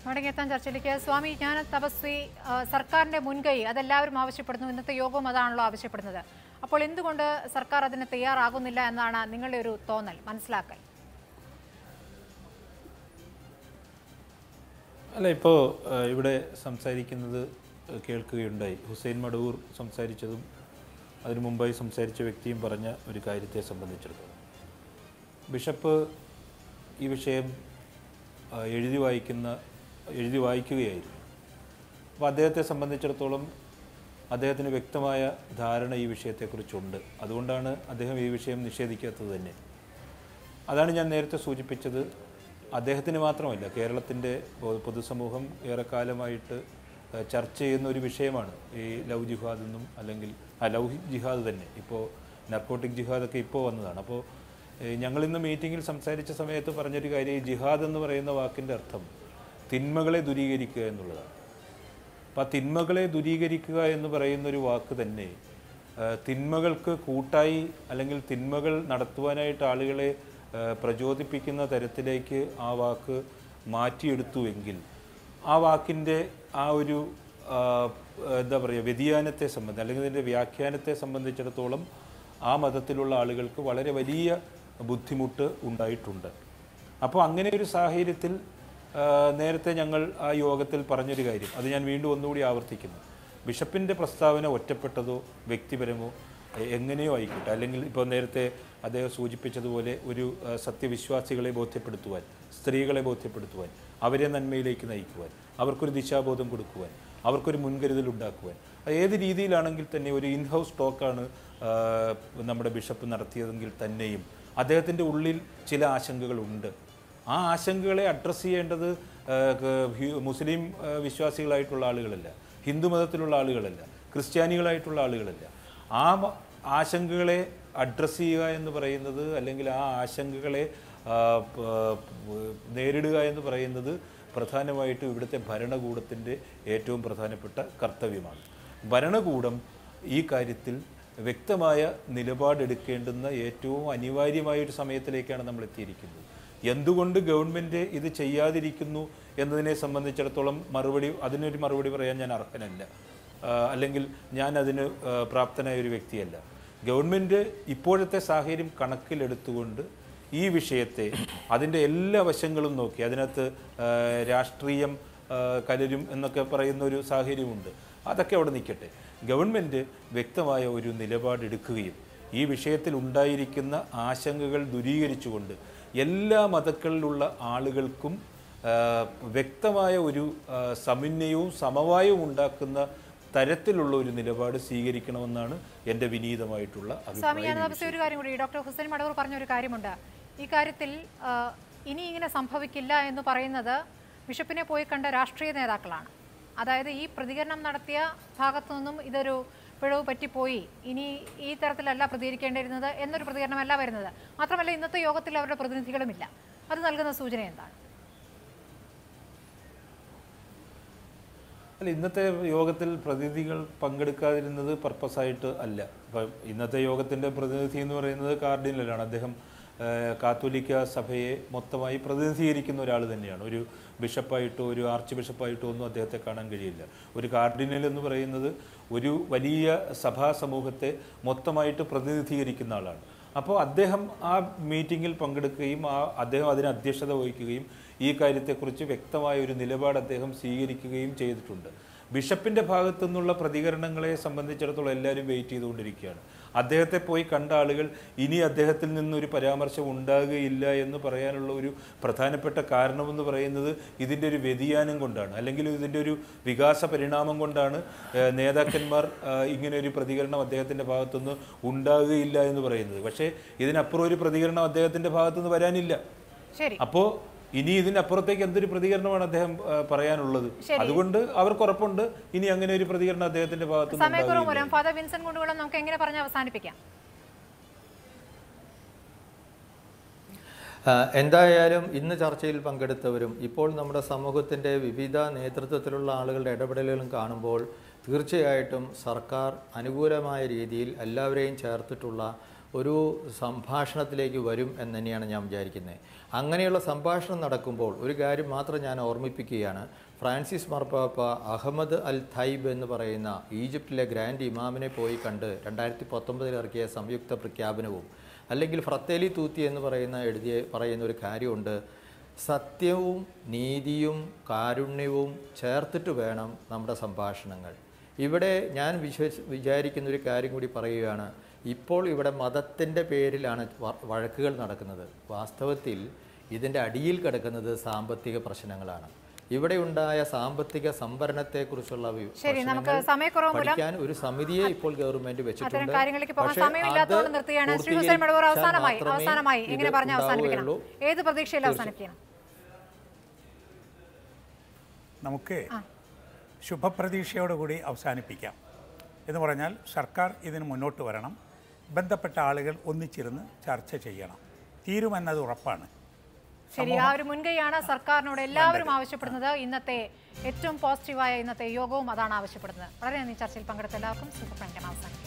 മടങ്ങിയെത്താൻ ചർച്ചയിലേക്ക് സ്വാമി ജ്ഞാന തപസ്വി ആ, സർക്കാരിന്റെ മുൻകൈ അതെല്ലാവരും ആവശ്യപ്പെടുന്നു ഇന്നത്തെ യോഗവും അതാണല്ലോ ആവശ്യപ്പെടുന്നത് അപ്പോൾ എന്തുകൊണ്ട് സർക്കാർ അതിന് തയ്യാറാകുന്നില്ല എന്നാണ് നിങ്ങളുടെ ഒരു തോന്നൽ മനസ്സിലാക്കൽ അല്ല ഇപ്പോൾ ഇവിടെ സംസാരിക്കുന്നത് ഏഹ്, കേൾക്കുകയുണ്ടായി ഹുസൈൻ മടവൂർ സംസാരിച്ചതും അതിനു മുമ്പായി സംസാരിച്ച വ്യക്തിയും പറഞ്ഞ ഒരു കാര്യത്തെ സംബന്ധിച്ചിടത്തോളം ബിഷപ്പ് ഈ വിഷയം ആ, എഴുതി വായിക്കുന്ന എഴുതി വായിക്കുകയായിരുന്നു അപ്പോൾ അദ്ദേഹത്തെ സംബന്ധിച്ചിടത്തോളം അദ്ദേഹത്തിന് വ്യക്തമായ ധാരണ ഈ വിഷയത്തെക്കുറിച്ചുണ്ട് അതുകൊണ്ടാണ് അദ്ദേഹം ഈ വിഷയം നിഷേധിക്കാത്തത് തന്നെ അതാണ് ഞാൻ നേരത്തെ സൂചിപ്പിച്ചത് അദ്ദേഹത്തിന് മാത്രമല്ല കേരളത്തിൻ്റെ പൊ- പൊതുസമൂഹം ഏറെക്കാലമായിട്ട് ഏഹ്, ചർച്ച ചെയ്യുന്ന ഒരു വിഷയമാണ് ഈ ലവ് ജിഹാദ് എന്നും അല്ലെങ്കിൽ ആ ലവ് ജിഹാദ് തന്നെ ഇപ്പോൾ നർക്കോട്ടിക് ജിഹാദൊക്കെ ഇപ്പോൾ വന്നതാണ് അപ്പോൾ ഏഹ്, ഞങ്ങളിന്ന് മീറ്റിങ്ങിൽ സംസാരിച്ച സമയത്ത് പറഞ്ഞൊരു കാര്യം ഈ ജിഹാദ് എന്ന് പറയുന്ന വാക്കിൻ്റെ അർത്ഥം തിന്മകളെ ദുരീകരിക്കുക എന്നുള്ളതാണ് അപ്പോൾ ആ തിന്മകളെ ദുരീകരിക്കുക എന്ന് പറയുന്ന ഒരു വാക്ക് തന്നെ ആ, തിന്മകൾക്ക് കൂട്ടായി അല്ലെങ്കിൽ തിന്മകൾ നടത്തുവാനായിട്ട് ആളുകളെ ആ, പ്രചോദിപ്പിക്കുന്ന തരത്തിലേക്ക് ആ വാക്ക് മാറ്റിയെടുത്തുവെങ്കിൽ ആ വാക്കിൻ്റെ ആ ഒരു ആ, എന്താ പറയുക വ്യതിയാനത്തെ സംബന്ധിച്ച് അല്ലെങ്കിൽ ഇതിൻ്റെ വ്യാഖ്യാനത്തെ സംബന്ധിച്ചിടത്തോളം ആ മതത്തിലുള്ള ആളുകൾക്ക് വളരെ വലിയ ബുദ്ധിമുട്ട് ഉണ്ടായിട്ടുണ്ട് അപ്പോൾ അങ്ങനെ ഒരു സാഹചര്യത്തിൽ ആ, നേരത്തെ ഞങ്ങൾ ആ യോഗത്തിൽ പറഞ്ഞൊരു കാര്യം അത് ഞാൻ വീണ്ടും ഒന്നുകൂടി ആവർത്തിക്കുന്നു ബിഷപ്പിൻ്റെ പ്രസ്താവന ഒറ്റപ്പെട്ടതോ വ്യക്തിപരമോ എ- എങ്ങനെയോ ആയിക്കോട്ടെ അല്ലെങ്കിൽ ഇപ്പോൾ നേരത്തെ അദ്ദേഹം സൂചിപ്പിച്ചതുപോലെ ഒരു ആ, സത്യവിശ്വാസികളെ ബോധ്യപ്പെടുത്തുവാൻ സ്ത്രീകളെ ബോധ്യപ്പെടുത്തുവാൻ അവരെ നന്മയിലേക്ക് നയിക്കുവാൻ അവർക്കൊരു ദിശാബോധം കൊടുക്കുവാൻ അവർക്കൊരു മുൻകരുതൽ ഉണ്ടാക്കുവാൻ അത് ഏത് രീതിയിലാണെങ്കിൽ തന്നെ ഒരു ഇൻ ഹൗസ് ടോക്കാണ് ആ, നമ്മുടെ ബിഷപ്പ് നടത്തിയതെങ്കിൽ തന്നെയും അദ്ദേഹത്തിൻ്റെ ഉള്ളിൽ ചില ആശങ്കകളുണ്ട് ആ ആശങ്കകളെ അഡ്രസ്സ് ചെയ്യേണ്ടത് ആ, ക- ഹ്യു- മുസ്ലിം ആ, വിശ്വാസികളായിട്ടുള്ള ആളുകളല്ല ഹിന്ദു മതത്തിലുള്ള ആളുകളല്ല ക്രിസ്ത്യാനികളായിട്ടുള്ള ആളുകളല്ല ആ മ- ആശങ്കകളെ അഡ്രസ്സ് ചെയ്യുക എന്ന് പറയുന്നത് അല്ലെങ്കിൽ ആ ആശങ്കകളെ ആ, പ- പ- നേരിടുക എന്ന് പറയുന്നത് പ്രധാനമായിട്ടും ഇവിടുത്തെ ഭരണകൂടത്തിൻ്റെ ഏറ്റവും പ്രധാനപ്പെട്ട കർത്തവ്യമാണ് ഭരണകൂടം ഈ കാര്യത്തിൽ വ്യക്തമായ നിലപാടെടുക്കേണ്ടുന്ന ഏറ്റവും അനിവാര്യമായ ഒരു സമയത്തിലേക്കാണ് നമ്മൾ എത്തിയിരിക്കുന്നത് എന്തുകൊണ്ട് ഗവൺമെൻറ് ഇത് ചെയ്യാതിരിക്കുന്നു എന്നതിനെ സംബന്ധിച്ചിടത്തോളം മറുപടി അതിനൊരു മറുപടി പറയാൻ ഞാൻ അർഹനല്ല ആ, അല്ലെങ്കിൽ ഞാൻ അതിന് ആ, പ്രാപ്തനായ ഒരു വ്യക്തിയല്ല ഗവൺമെൻറ് ഇപ്പോഴത്തെ സാഹചര്യം കണക്കിലെടുത്തുകൊണ്ട് ഈ വിഷയത്തെ അതിൻ്റെ എല്ലാ വശങ്ങളും നോക്കി അതിനകത്ത് ആ, രാഷ്ട്രീയം ആ, കലരും എന്നൊക്കെ പറയുന്ന ഒരു സാഹചര്യമുണ്ട് അതൊക്കെ അവിടെ നിൽക്കട്ടെ ഗവൺമെൻറ് വ്യക്തമായ ഒരു നിലപാടെടുക്കുകയും ഈ വിഷയത്തിൽ ഉണ്ടായിരിക്കുന്ന ആശങ്കകൾ ദൂരീകരിച്ചുകൊണ്ട് എല്ലാ മതങ്ങളിലുള്ള ആളുകൾക്കും ആ, വ്യക്തമായ ഒരു ആ, സമന്വയവും സമവായവും ഉണ്ടാക്കുന്ന തരത്തിലുള്ള ഒരു നിലപാട് സ്വീകരിക്കണമെന്നാണ് എൻ്റെ വിനീതമായിട്ടുള്ള സ്വാമി അഭിപ്രായം ജ്ഞാന തപസ്വി ഒരു കാര്യം കൂടി ഡോക്ടർ ഹുസൈൻ മടവൂർ പറഞ്ഞ ഒരു കാര്യമുണ്ട് ഈ കാര്യത്തിൽ ആ, ഇനി ഇങ്ങനെ സംഭവിക്കില്ല എന്ന് പറയുന്നത് ബിഷപ്പിനെ പോയി കണ്ട രാഷ്ട്രീയ നേതാക്കളാണ് അതായത് ഈ പ്രതികരണം നടത്തിയ ഭാഗത്തു നിന്നും ഇതൊരു പിഴവ് പറ്റിപ്പോയി ഇനി ഈ തരത്തിലല്ല പ്രതികരിക്കേണ്ടിയിരുന്നത് എന്നൊരു പ്രതികരണമല്ല വരുന്നത് മാത്രമല്ല ഇന്നത്തെ യോഗത്തിൽ അവരുടെ പ്രതിനിധികളുമില്ല അത് നൽകുന്ന സൂചന എന്താണ് അല്ല ഇന്നത്തെ യോഗത്തിൽ പ്രതിനിധികൾ പങ്കെടുക്കാതിരുന്നത് പർപ്പസായിട്ട് അല്ല ഇപ്പം ഇന്നത്തെ യോഗത്തിൻ്റെ പ്രതിനിധി എന്ന് പറയുന്നത് കാർഡിനലാണ് അദ്ദേഹം ആ, കാത്തോലിക്ക സഭയെ മൊത്തമായി പ്രതിനിധീകരിക്കുന്ന ഒരാൾ തന്നെയാണ് ഒരു ബിഷപ്പായിട്ടോ ഒരു ആർച്ച് ബിഷപ്പായിട്ടോ ഒന്നും അദ്ദേഹത്തെ കാണാൻ കഴിയില്ല ഒരു കാർഡിനൽ എന്ന് പറയുന്നത് ഒരു വലിയ സഭാ സമൂഹത്തെ മൊത്തമായിട്ട് പ്രതിനിധീകരിക്കുന്ന ആളാണ് അപ്പോൾ അദ്ദേഹം ആ മീറ്റിങ്ങിൽ പങ്കെടുക്കുകയും ആ അദ്ദേഹം അതിന് അധ്യക്ഷത വഹിക്കുകയും ഈ കാര്യത്തെക്കുറിച്ച് വ്യക്തമായ ഒരു നിലപാട് അദ്ദേഹം സ്വീകരിക്കുകയും ചെയ്തിട്ടുണ്ട് ബിഷപ്പിൻ്റെ ഭാഗത്തു നിന്നുള്ള പ്രതികരണങ്ങളെ സംബന്ധിച്ചിടത്തോളം എല്ലാവരും വെയിറ്റ് ചെയ്തുകൊണ്ടിരിക്കുകയാണ് അദ്ദേഹത്തെ പോയി കണ്ട ആളുകൾ ഇനി അദ്ദേഹത്തിൽ നിന്നൊരു പരാമർശം ഉണ്ടാകുകയില്ല എന്ന് പറയാനുള്ള ഒരു പ്രധാനപ്പെട്ട കാരണമെന്ന് പറയുന്നത് ഇതിൻ്റെ ഒരു വ്യതിയാനം കൊണ്ടാണ് അല്ലെങ്കിൽ ഇതിൻ്റെ ഒരു വികാസ പരിണാമം കൊണ്ടാണ് ഏഹ്, നേതാക്കന്മാർ ആഹ്, ഇങ്ങനെ ഒരു പ്രതികരണം അദ്ദേഹത്തിൻ്റെ ഭാഗത്തുനിന്ന് ഉണ്ടാകുകയില്ല എന്ന് പറയുന്നത് പക്ഷേ ഇതിനപ്പുറം ഒരു പ്രതികരണം അദ്ദേഹത്തിൻ്റെ ഭാഗത്തുനിന്ന് വരാനില്ല ശരി അപ്പോൾ ഇനി ഇതിനപ്പുറത്തേക്ക് എന്തൊരു പ്രതികരണമാണ് അദ്ദേഹം ആ, പറയാനുള്ളത് ശരി. അതുകൊണ്ട് അവർക്ക് ഉറപ്പുണ്ട് ഇനി അങ്ങനെ ഒരു പ്രതികരണം അദ്ദേഹത്തിന്റെ ഭാഗത്തുനിന്ന് സമയക്കുറവ് ഉണ്ടാകുകയില്ല. മൂലം ഫാദർ വിൻസെന്റ് കൊണ്ടുകൂടെ നമുക്ക് എങ്ങനെ പറഞ്ഞ് അവസാനിപ്പിക്കാം ആ, എന്തായാലും ഇന്ന് ചർച്ചയിൽ പങ്കെടുത്തവരും ഇപ്പോൾ നമ്മുടെ സമൂഹത്തിൻ്റെ വിവിധ നേതൃത്വത്തിലുള്ള ആളുകളുടെ ഇടപെടലുകളും കാണുമ്പോൾ തീർച്ചയായിട്ടും സർക്കാർ അനുകൂലമായ രീതിയിൽ എല്ലാവരെയും ചേർത്തിട്ടുള്ള ഒരു സംഭാഷണത്തിലേക്ക് വരും എന്ന് തന്നെയാണ് ഞാൻ വിചാരിക്കുന്നത് അങ്ങനെയുള്ള സംഭാഷണം നടക്കുമ്പോൾ ഒരു കാര്യം മാത്രം ഞാൻ ഓർമ്മിപ്പിക്കുകയാണ് ഫ്രാൻസിസ് മാർപ്പാപ്പ അഹമ്മദ് അൽ തൈബ് എന്ന് പറയുന്ന ഈജിപ്തിലെ ഗ്രാൻഡ് ഇമാമിനെ പോയി കണ്ട് രണ്ടായിരത്തി പത്തൊമ്പതിൽ ഇറക്കിയ സംയുക്ത പ്രഖ്യാപനവും അല്ലെങ്കിൽ ഫ്രത്തേലി തൂത്തി എന്ന് പറയുന്ന എഴുതിയ പറയുന്ന ഒരു കാര്യമുണ്ട് സത്യവും നീതിയും കാരുണ്യവും ചേർത്തിട്ട് വേണം നമ്മുടെ സംഭാഷണങ്ങൾ ഇവിടെ ഞാൻ വിശ്വസ് വിചാരിക്കുന്ന ഒരു കാര്യം കൂടി പറയുകയാണ് ഇപ്പോൾ ഇവിടെ മതത്തിൻ്റെ പേരിലാണ് വ- വഴക്കുകൾ നടക്കുന്നത് വാസ്തവത്തിൽ ഇതിൻ്റെ അടിയിൽ കിടക്കുന്നത് സാമ്പത്തിക പ്രശ്നങ്ങളാണ് ഇവിടെ ഉണ്ടായ സാമ്പത്തിക സംഭരണത്തെക്കുറിച്ചുള്ള വി- ശരി, നമുക്ക് പ്രശ്നങ്ങൾ സമയക്കുറവ് മൂലം പഠിക്കാൻ ഒരു സമിതിയെ ഇപ്പോൾ ഗവൺമെന്റ് അത്തരം വെച്ചിട്ടുണ്ട് കാര്യങ്ങളിലേക്ക് പോകാൻ പക്ഷേ സമയമില്ലാത്തതുകൊണ്ട് അത് നിർത്തുകയാണ് ശ്രീ ഹുസൈൻ മടവൂർ പൂർത്തീകരിച്ചാൽ അവസാനമായി മാത്രമേ അവസാനമായി ഇത് എങ്ങനെ പറഞ്ഞ് അവസാനിപ്പിക്കണം ഉണ്ടാവുകയുള്ളൂ. ഏത് പ്രതീക്ഷയിൽ അവസാനിപ്പിക്കണം നമുക്ക് ശുഭപ്രതീക്ഷയോടുകൂടി അവസാനിപ്പിക്കാം എന്ന് പറഞ്ഞാൽ സർക്കാർ ഇതിന് മുന്നോട്ട് വരണം ബന്ധപ്പെട്ട ആളുകൾ ഒന്നിച്ചിരുന്ന് ചർച്ച ചെയ്യണം തീരുമെന്നത് ഉറപ്പാണ് ശരി ആ ഒരു മുൻകൈയാണ് സർക്കാരിനോട് എല്ലാവരും ആവശ്യപ്പെടുന്നത് ഇന്നത്തെ ഏറ്റവും പോസിറ്റീവായ ഇന്നത്തെ യോഗവും അതാണ് ആവശ്യപ്പെടുന്നത് വളരെ നന്ദി ചർച്ചയിൽ പങ്കെടുത്ത എല്ലാവർക്കും സൂപ്പർ പ്രങ്കൻ അവസാനിക്കും